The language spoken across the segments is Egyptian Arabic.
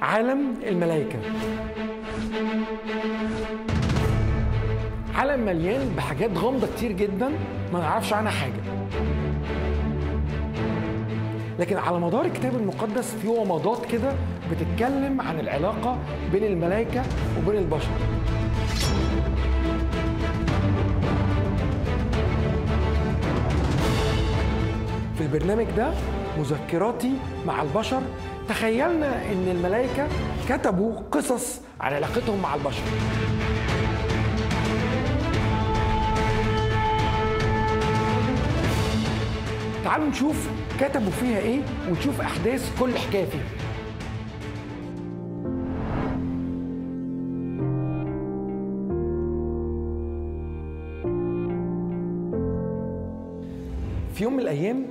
عالم الملائكة عالم مليان بحاجات غامضة كتير جدا ما نعرفش عنها حاجة لكن على مدار الكتاب المقدس في ومضات كده بتتكلم عن العلاقة بين الملائكة وبين البشر في البرنامج ده مذكراتي مع البشر تخيلنا ان الملائكة كتبوا قصص عن علاقتهم مع البشر تعالوا نشوف كتبوا فيها ايه ونشوف احداث كل حكايه فيها في يوم من الايام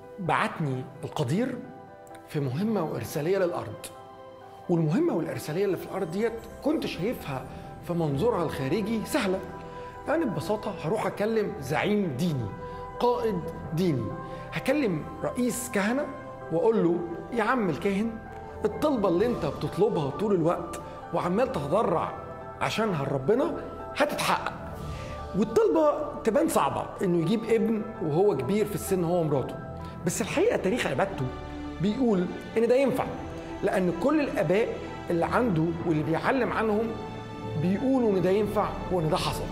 بعتني القدير في مهمه وارساليه للارض والمهمه والارساليه اللي في الارض ديت كنت شايفها في منظورها الخارجي سهله انا ببساطه هروح اكلم زعيم ديني قائد ديني هكلم رئيس كهنه واقول له يا عم الكاهن الطلبه اللي انت بتطلبها طول الوقت وعمال تتضرع عشانها لربنا هتتحقق والطلبه تبان صعبه انه يجيب ابن وهو كبير في السن هو ومراته بس الحقيقه تاريخ عبادته بيقول ان ده ينفع لان كل الاباء اللي عنده واللي بيعلم عنهم بيقولوا ان ده ينفع وان ده حصل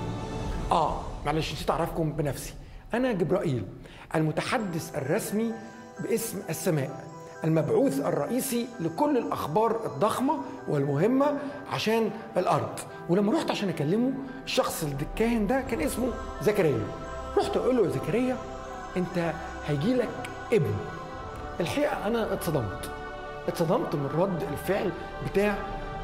اه معلش نسيت اعرفكم بنفسي انا جبرائيل المتحدث الرسمي باسم السماء المبعوث الرئيسي لكل الاخبار الضخمه والمهمه عشان الارض ولما رحت عشان اكلمه الشخص الكاهن ده كان اسمه زكريا رحت اقول له يا زكريا انت هيجي لك ابن الحقيقه انا اتصدمت اتصدمت من رد الفعل بتاع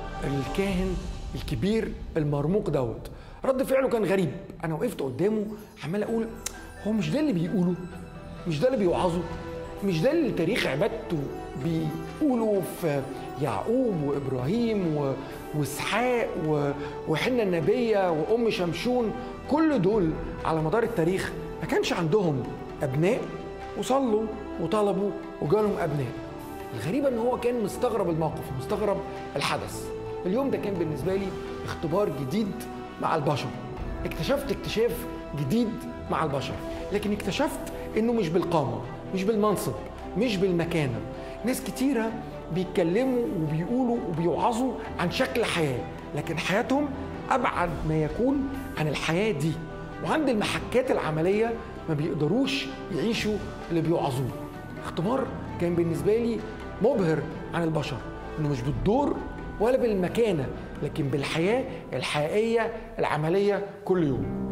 الكاهن الكبير المرموق دوت رد فعله كان غريب انا وقفت قدامه عمال اقول هو مش ده اللي بيقوله مش ده اللي بيوعظه مش ده اللي تاريخ عبادته بيقولوا في يعقوب وابراهيم و... واسحاق و... وحنا النبيه وام شمشون كل دول على مدار التاريخ ما كانش عندهم ابناء وصلوا وطلبوا وجالهم ابناء الغريبة ان هو كان مستغرب الموقف مستغرب الحدث اليوم ده كان بالنسبة لي اختبار جديد مع البشر اكتشفت اكتشاف جديد مع البشر لكن اكتشفت انه مش بالقامة مش بالمنصب مش بالمكانة ناس كتيرة بيتكلموا وبيقولوا وبيوعظوا عن شكل حياة لكن حياتهم أبعد ما يكون عن الحياة دي وعند المحكات العملية ما بيقدروش يعيشوا اللي بيوعظوه اختبار كان بالنسبة لي مبهر عن البشر انه مش بالدور ولا بالمكانة لكن بالحياة الحقيقية العملية كل يوم